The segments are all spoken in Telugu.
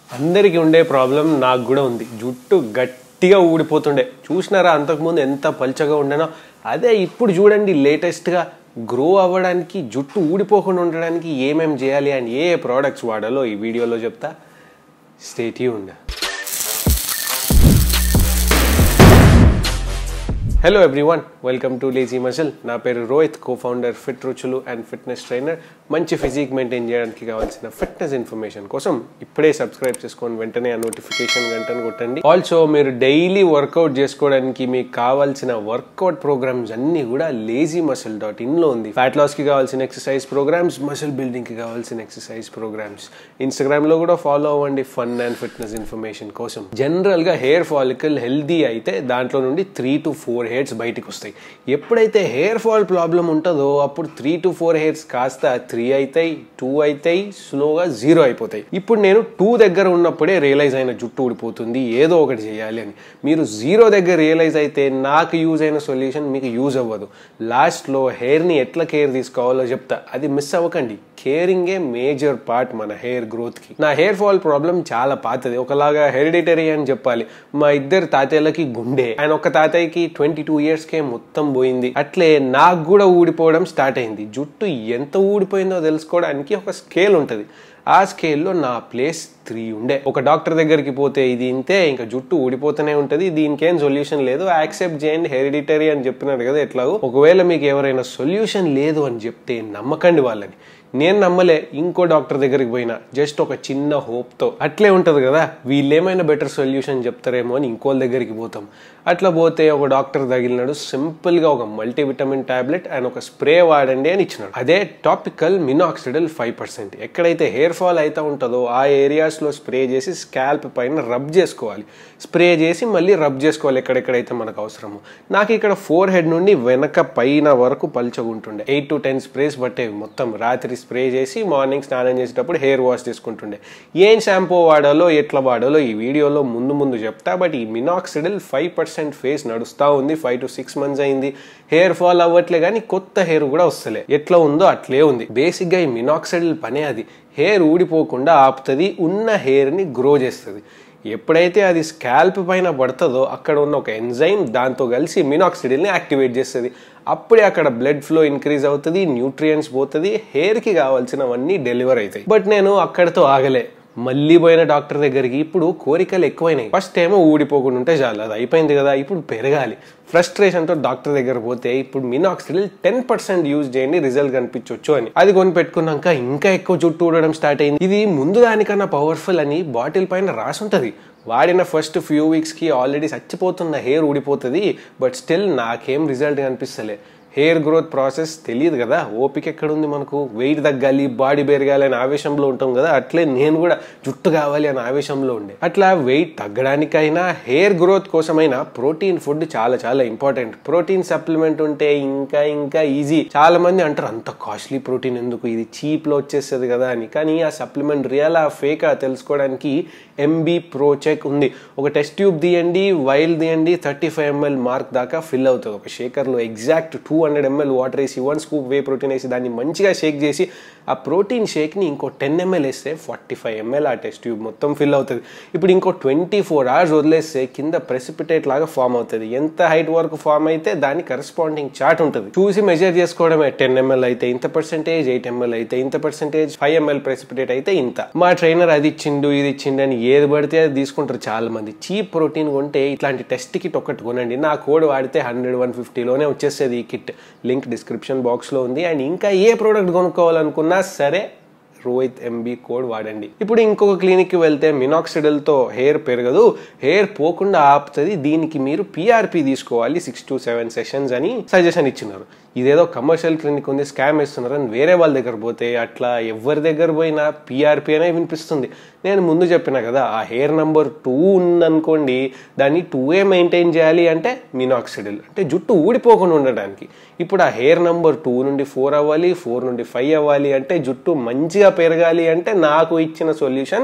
అందరికీ ఉండే ప్రాబ్లం నాకు కూడా ఉంది జుట్టు గట్టిగా ఊడిపోతుండే చూసినారా అంతకుముందు ఎంత పల్చగా ఉండేనో అదే ఇప్పుడు చూడండి లేటెస్ట్గా గ్రో అవ్వడానికి జుట్టు ఊడిపోకుండా ఉండడానికి ఏమేం చేయాలి అని ఏ ప్రోడక్ట్స్ వాడాలో ఈ వీడియోలో చెప్తా స్టేట్యూ ఉండ hello everyone welcome to lazy muscle నా పేరు రోహిత్ కో ఫౌండర్ ఫిట్ రుచులు అండ్ ఫిట్నెస్ ట్రైనర్ మంచి ఫిజిక్ మెయింటైన్ చేయడానికి కావాల్సిన ఫిట్నెస్ ఇన్ఫర్మేషన్ కోసం ఇప్పుడే సబ్స్క్రైబ్ చేసుకొని వెంటనే ఆ నోటిఫికేషన్ గంటను కొట్టండి ఆల్సో మీరు డైలీ వర్కౌట్ చేసుకోవడానికి మీకు కావాల్సిన వర్కౌట్ ప్రోగ్రామ్స్ అన్ని కూడా లేజీ మసిల్ డాట్ ఇన్లో ఉంది ఫ్యాట్ లాస్కి కావాల్సిన ఎక్సర్సైజ్ ప్రోగ్రామ్స్ మసిల్ బిల్డింగ్కి కావాల్సిన ఎక్సర్సైజ్ ప్రోగ్రామ్స్ ఇన్స్టాగ్రామ్లో కూడా ఫాలో అవ్వండి ఫన్ అండ్ ఫిట్నెస్ ఇన్ఫర్మేషన్ కోసం జనరల్గా హెయిర్ ఫాలికల్ హెల్దీ అయితే దాంట్లో నుండి త్రీ టు ఫోర్ హెయిర్స్ బయటికి వస్తాయి ఎప్పుడైతే హెయిర్ ఫాల్ ప్రాబ్లం ఉంటుందో అప్పుడు త్రీ టు ఫోర్ హెయిర్స్ కాస్త త్రీ అవుతాయి టూ అవుతాయి స్లోగా జీరో అయిపోతాయి ఇప్పుడు నేను టూ దగ్గర ఉన్నప్పుడే రియలైజ్ అయిన జుట్టు ఊడిపోతుంది ఏదో ఒకటి చేయాలి అని మీరు జీరో దగ్గర రియలైజ్ అయితే నాకు యూజ్ అయిన సొల్యూషన్ మీకు యూజ్ అవ్వదు లాస్ట్లో హెయిర్ని ఎట్లా కేర్ తీసుకోవాలో చెప్తా అది మిస్ అవ్వకండి కేరింగే మేజర్ పార్ట్ మన హెయిర్ గ్రోత్కి నా హెయిర్ ఫాల్ ప్రాబ్లం చాలా పాతది ఒకలాగా హెరిడిటరీ అని చెప్పాలి మా ఇద్దరు తాతయ్యలకి గుండె ఆయన ఒక తాతయ్యకి ట్వంటీ టూ ఇయర్స్కే మొత్తం పోయింది అట్లే నాకు కూడా ఊడిపోవడం స్టార్ట్ అయింది జుట్టు ఎంత ఊడిపోయిందో తెలుసుకోవడానికి ఒక స్కేల్ ఉంటుంది ఆ స్కేల్లో నా ప్లేస్ త్రీ ఉండే ఒక డాక్టర్ దగ్గరికి పోతే ఇది ఇంతే ఇంకా జుట్టు ఊడిపోతూనే ఉంటుంది దీనికేం సొల్యూషన్ లేదు యాక్సెప్ట్ చేయండి హెరిడిటరీ అని చెప్పినారు కదా ఎట్లాగో ఒకవేళ మీకు ఎవరైనా సొల్యూషన్ లేదు అని చెప్తే నమ్మకండి వాళ్ళని నేను నమ్మలే ఇంకో డాక్టర్ దగ్గరికి పోయినా జస్ట్ ఒక చిన్న హోప్తో అట్లే ఉంటుంది కదా వీళ్ళేమైనా బెటర్ సొల్యూషన్ చెప్తారేమో అని ఇంకోళ్ళ దగ్గరికి పోతాం అట్లా పోతే ఒక డాక్టర్ తగిలినాడు సింపుల్గా ఒక మల్టీవిటమిన్ టాబ్లెట్ అండ్ ఒక స్ప్రే వాడండి అని ఇచ్చినాడు అదే టాపికల్ మినాక్సిడల్ ఫైవ్ పర్సెంట్ ఎక్కడైతే హెయిర్ ఫాల్ అయితే ఉంటుందో ఆ ఏరియాస్లో స్ప్రే చేసి స్కాల్ప్ పైన రబ్ చేసుకోవాలి స్ప్రే చేసి మళ్ళీ రబ్ చేసుకోవాలి ఎక్కడెక్కడైతే మనకు అవసరమో నాకు ఇక్కడ ఫోర్ హెడ్ నుండి వెనక పైన వరకు పల్చగుంటుండే ఎయిట్ టు టెన్ స్ప్రేస్ పట్టేవి మొత్తం రాత్రి స్ప్రే చేసి మార్నింగ్ స్నానం చేసేటప్పుడు హెయిర్ వాష్ చేసుకుంటుండే ఏం షాంపూ వాడాలో ఎట్లా వాడాలో ఈ వీడియోలో ముందు ముందు చెప్తా బట్ ఈ మినాక్సిడిల్ ఫైవ్ పర్సెంట్ ఫేస్ నడుస్తూ ఉంది ఫైవ్ టు సిక్స్ మంత్స్ అయింది హెయిర్ ఫాల్ అవ్వట్లే కానీ కొత్త హెయిర్ కూడా వస్తలే ఎట్లా ఉందో అట్లే ఉంది బేసిక్గా ఈ మినాక్సిడిల్ పనే అది హెయిర్ ఊడిపోకుండా ఆపుతుంది ఉన్న హెయిర్ని గ్రో చేస్తుంది ఎప్పుడైతే అది స్కాల్ప్ పైన పడుతుందో అక్కడ ఉన్న ఒక ఎంజైమ్ దాంతో కలిసి మినాక్సిడిల్ని యాక్టివేట్ చేస్తుంది అప్పుడే అక్కడ బ్లడ్ ఫ్లో ఇంక్రీజ్ అవుతుంది న్యూట్రియంట్స్ పోతుంది హెయిర్కి కావాల్సినవన్నీ డెలివర్ అవుతాయి బట్ నేను అక్కడితో ఆగలే మళ్ళీ పోయిన డాక్టర్ దగ్గరికి ఇప్పుడు కోరికలు ఎక్కువైనాయి ఫస్ట్ ఏమో ఊడిపోకుండా ఉంటే చాలు అది అయిపోయింది కదా ఇప్పుడు పెరగాలి ఫ్రస్ట్రేషన్తో డాక్టర్ దగ్గర పోతే ఇప్పుడు మినాక్సిడిల్ టెన్ పర్సెంట్ యూజ్ చేయండి రిజల్ట్ కనిపించవచ్చు అని అది కొని పెట్టుకున్నాక ఇంకా ఎక్కువ జుట్టు ఊడడం స్టార్ట్ అయింది ఇది ముందు దానికన్నా పవర్ఫుల్ అని బాటిల్ పైన రాసి ఉంటుంది వాడిన ఫస్ట్ ఫ్యూ వీక్స్కి ఆల్రెడీ చచ్చిపోతున్న హెయిర్ ఊడిపోతుంది బట్ స్టిల్ నాకేం రిజల్ట్ కనిపిస్తలే హెయిర్ గ్రోత్ ప్రాసెస్ తెలియదు కదా ఓపిక ఎక్కడుంది మనకు వెయిట్ తగ్గాలి బాడీ పెరగాలి అనే ఆవేశంలో ఉంటాం కదా అట్లే నేను కూడా జుట్టు కావాలి అనే ఆవేశంలో ఉండే అట్లా వెయిట్ తగ్గడానికైనా హెయిర్ గ్రోత్ కోసమైనా ప్రోటీన్ ఫుడ్ చాలా చాలా ఇంపార్టెంట్ ప్రోటీన్ సప్లిమెంట్ ఉంటే ఇంకా ఇంకా ఈజీ చాలా మంది అంటారు అంత కాస్ట్లీ ప్రోటీన్ ఎందుకు ఇది చీప్ లో వచ్చేస్తుంది కదా అని కానీ ఆ సప్లిమెంట్ రియల్ ఆ ఫేక్ తెలుసుకోవడానికి ఎంబీ ప్రో చెక్ ఉంది ఒక టెస్ట్ ట్యూబ్ తీయండి వైల్ తీయండి థర్టీ ఫైవ్ ఎంఎల్ మార్క్ దాకా ఫిల్ అవుతుంది ఒక షేకర్లో exact two hundred ml water వేసి వన్ స్కూప్ వే ప్రోటీన్ వేసి దాన్ని మంచిగా షేక్ చేసి ఆ ప్రోటీన్ షేక్ని ఇంకో టెన్ ఎంఎల్ వేస్తే ఫార్టీ ఫైవ్ ఎంఎల్ ఆ టెస్ట్ ట్యూబ్ మొత్తం ఫిల్ అవుతుంది ఇప్పుడు ఇంకో ట్వంటీ ఫోర్ అవర్స్ వదిలేస్తే కింద ప్రెసిపిటేట్ లాగా ఫామ్ అవుతుంది ఎంత హైట్ వరకు ఫామ్ అయితే దాని కరెస్పాండింగ్ చార్ట్ ఉంటుంది చూసి మెజర్ చేసుకోవడమే టెన్ ఎంఎల్ అయితే ఇంత పర్సెంటేజ్ ఎయిట్ ఎంఎల్ అయితే ఇంత పర్సెంటేజ్ ఫైవ్ ఎంఎల్ ప్రెసిపిటేట్ అయితే ఇంత మా ట్రైనర్ అది ఇచ్చిండు ఇది ఇచ్చిండు అని ఏది పడితే అది తీసుకుంటారు చాలా మంది చీప్ ప్రోటీన్ కొంటే ఇట్లాంటి టెస్ట్ కిట్ ఒకటి కొనండి నా కోడ్ వాడితే హండ్రెడ్ వన్ ఫిఫ్టీలోనే వచ్చేస్తుంది ఈ కిట్ లింక్ డిస్క్రిప్షన్ బాక్స్లో ఉంది అండ్ ఇంకా ఏ ప్రోడక్ట్ కొనుక్కోవాలనుకున్నా సరే రోహిత్ ఎంబీ కోడ్ వాడండి ఇప్పుడు ఇంకొక క్లినిక్కి వెళ్తే మినాక్సిడల్తో హెయిర్ పెరగదు హెయిర్ పోకుండా ఆపుతుంది దీనికి మీరు పిఆర్పి తీసుకోవాలి సిక్స్ టు సెవెన్ సెషన్స్ అని సజెషన్ ఇచ్చినారు ఇదేదో కమర్షియల్ క్లినిక్ ఉంది స్కామ్ ఇస్తున్నారు అని వేరే వాళ్ళ దగ్గర పోతే అట్లా ఎవరి దగ్గర పోయినా పిఆర్పి అనే వినిపిస్తుంది నేను ముందు చెప్పిన కదా ఆ హెయిర్ నెంబర్ టూ ఉందనుకోండి దాన్ని టూ ఏ మెయింటైన్ చేయాలి అంటే మినాక్సిడిల్ అంటే జుట్టు ఊడిపోకుండా ఉండడానికి ఇప్పుడు ఆ హెయిర్ నెంబర్ టూ నుండి ఫోర్ అవ్వాలి ఫోర్ నుండి ఫైవ్ అవ్వాలి అంటే జుట్టు మంచిగా పెరగాలి అంటే నాకు ఇచ్చిన solution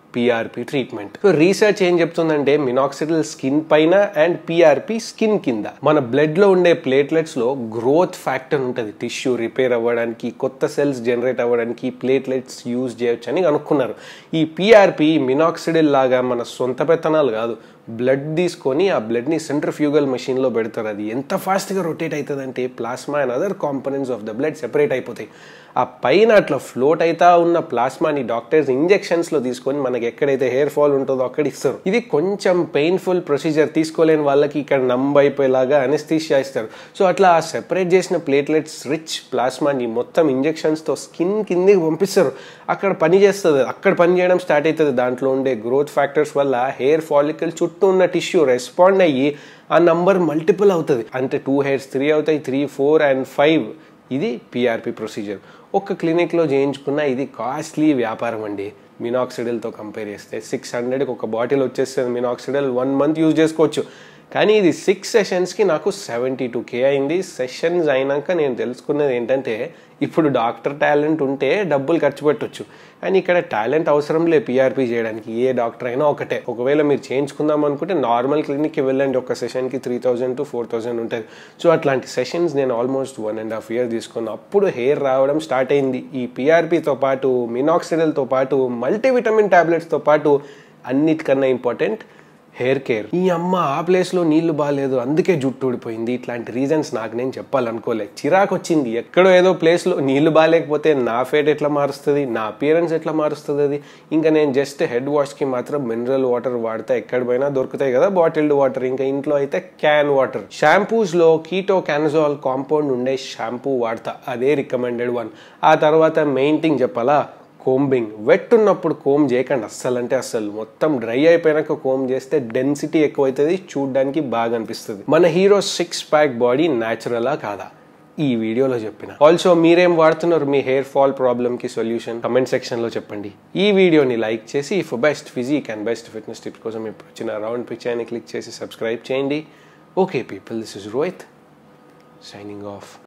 PRP treatment so research ఏం చెప్తుందంటే మినాక్సిడిల్ స్కిన్ పైన అండ్ పిఆర్పి స్కిన్ కింద మన బ్లడ్ లో ఉండే ప్లేట్లెట్స్ లో గ్రోత్ ఫ్యాక్టర్ ఉంటుంది టిష్యూ రిపేర్ అవ్వడానికి కొత్త సెల్స్ జనరేట్ అవ్వడానికి ప్లేట్లెట్స్ యూజ్ చేయొచ్చు అని కనుక్కున్నారు ఈ పిఆర్పి మినాక్సిడిల్ లాగా మన సొంత పెత్తనాలు కాదు బ్లడ్ తీసుకొని ఆ బ్లడ్ని సెంట్రిఫ్యూగల్ మెషిన్లో పెడతారు అది ఎంత ఫాస్ట్గా రొటేట్ అవుతుంది అంటే plasma and other components of the blood separate అయిపోతాయి ఆ పైన అట్లా ఫ్లోట్ అవుతా ఉన్న ప్లాస్మాని డాక్టర్స్ ఇంజెక్షన్స్లో తీసుకొని మనకి ఎక్కడైతే హెయిర్ ఫాల్ ఉంటుందో అక్కడ ఇస్తారు ఇది కొంచెం పెయిన్ఫుల్ ప్రొసీజర్ తీసుకోలేని వాళ్ళకి ఇక్కడ నంబ్ అయిపోయేలాగా అనెస్థీషియా ఇస్తారు సో అట్లా ఆ సెపరేట్ చేసిన ప్లేట్లెట్స్ రిచ్ ప్లాస్మాని మొత్తం ఇంజెక్షన్స్తో స్కిన్ కిందకి పంపిస్తారు అక్కడ పని చేస్తుంది అక్కడ పని చేయడం స్టార్ట్ అవుతుంది దాంట్లో ఉండే గ్రోత్ ఫ్యాక్టర్స్ వల్ల హెయిర్ ఫాలికల్ చుట్టూ ఉన్న టిష్యూ రెస్పాండ్ అయ్యి ఆ నంబర్ మల్టిపుల్ అవుతుంది అంటే టూ హెయిర్స్ త్రీ అవుతాయి త్రీ ఫోర్ అండ్ ఫైవ్ ఇది పిఆర్పి ప్రొసీజర్ ఒక్క క్లినిక్లో చేయించుకున్న ఇది కాస్ట్లీ వ్యాపారం అండి మినాక్సిడిల్తో కంపేర్ చేస్తే సిక్స్ హండ్రెడ్కి ఒక బాటిల్ వచ్చేస్తుంది మినాక్సిడిల్ వన్ మంత్ యూజ్ చేసుకోవచ్చు కానీ ఇది సిక్స్ సెషన్స్కి నాకు సెవెంటీ టూ కే అయింది సెషన్స్ అయినాక నేను తెలుసుకున్నది ఏంటంటే ఇప్పుడు డాక్టర్ టాలెంట్ ఉంటే డబ్బులు ఖర్చు పెట్టొచ్చు కానీ ఇక్కడ టాలెంట్ అవసరం లే పిఆర్పి చేయడానికి ఏ డాక్టర్ అయినా ఒకటే ఒకవేళ మీరు చేయించుకుందాం అనుకుంటే నార్మల్ క్లినిక్కి వెళ్ళండి ఒక సెషన్కి three thousand to four thousand ఉంటుంది సో అట్లాంటి సెషన్స్ నేను almost one and half year తీసుకున్న అప్పుడు హెయిర్ రావడం స్టార్ట్ అయింది ఈ పిఆర్పితో పాటు మినాక్సిడల్తో పాటు మల్టీవిటమిన్ టాబ్లెట్స్తో పాటు అన్నిటికన్నా ఇంపార్టెంట్ హెయిర్ కేర్ ఈ అమ్మ ఆ ప్లేస్లో నీళ్లు బాగాలేదు అందుకే జుట్టు ఊడిపోయింది ఇట్లాంటి రీజన్స్ నాకు నేను చెప్పాలనుకోలే చిరాకు వచ్చింది ఎక్కడో ఏదో ప్లేస్లో నీళ్లు బాగాలేకపోతే నా ఫేట్ ఎట్లా మారుస్తుంది నా అపియరెన్స్ ఎట్లా మారుస్తుంది అది ఇంకా నేను జస్ట్ హెడ్ వాష్కి మాత్రం మినరల్ వాటర్ వాడితే ఎక్కడ పోయినా దొరుకుతాయి కదా బాటిల్డ్ వాటర్ ఇంకా ఇంట్లో అయితే క్యాన్ వాటర్ షాంపూస్లో కీటో క్యానజాల్ కాంపౌండ్ ఉండే షాంపూ వాడతా అదే రికమెండెడ్ వన్ ఆ తర్వాత మెయిన్ థింగ్ చెప్పాలా కోంబింగ్ వెట్ ఉన్నప్పుడు కోమ్ చేయకండి అస్సలు అంటే అస్సలు మొత్తం డ్రై అయిపోయినాక కోమ్ చేస్తే డెన్సిటీ ఎక్కువైతుంది చూడడానికి బాగా అనిపిస్తుంది మన హీరో సిక్స్ ప్యాక్ బాడీ న్యాచురలా కాదా ఈ వీడియోలో చెప్పిన ఆల్సో మీరేం వాడుతున్నారు మీ హెయిర్ ఫాల్ ప్రాబ్లమ్ కి సొల్యూషన్ కమెంట్ సెక్షన్ లో చెప్పండి ఈ వీడియోని లైక్ చేసి if best physique and best fitness tips కోసం ఇప్పుడు వచ్చిన రౌండ్ పిక్చర్ని క్లిక్ చేసి సబ్స్క్రైబ్ చేయండి okay people this is Rohit signing of